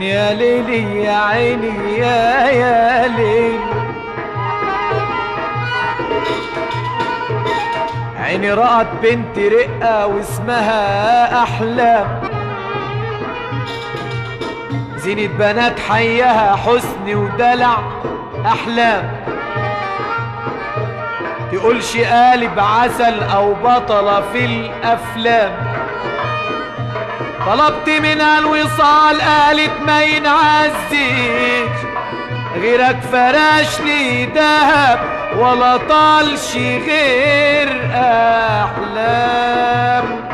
عيني يا ليلي يا عيني يا يا ليل عيني رأت بنت رقة واسمها أحلام زينة بنات حيها حسن ودلع أحلام تقولش قالب عسل أو بطلة في الأفلام طلبت منها الوصال قالت ما ينعزيش غيرك فراش لي دهب ولا طالش غير احلام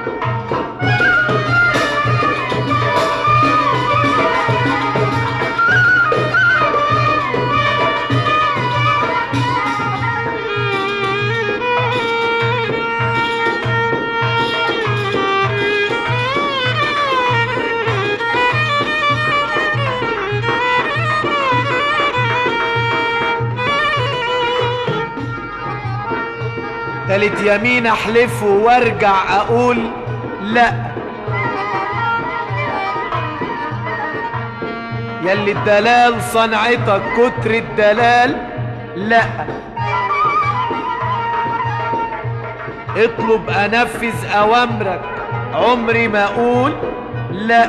تالت يمين احلف وارجع اقول لا يلي الدلال صنعتك كتر الدلال لا اطلب انفذ اوامرك عمري ما اقول لا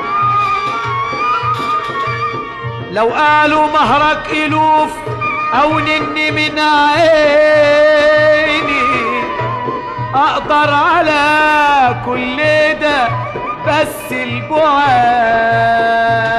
لو قالوا مهرك الوف او نني من عيني اقدر على كل ده بس البعاد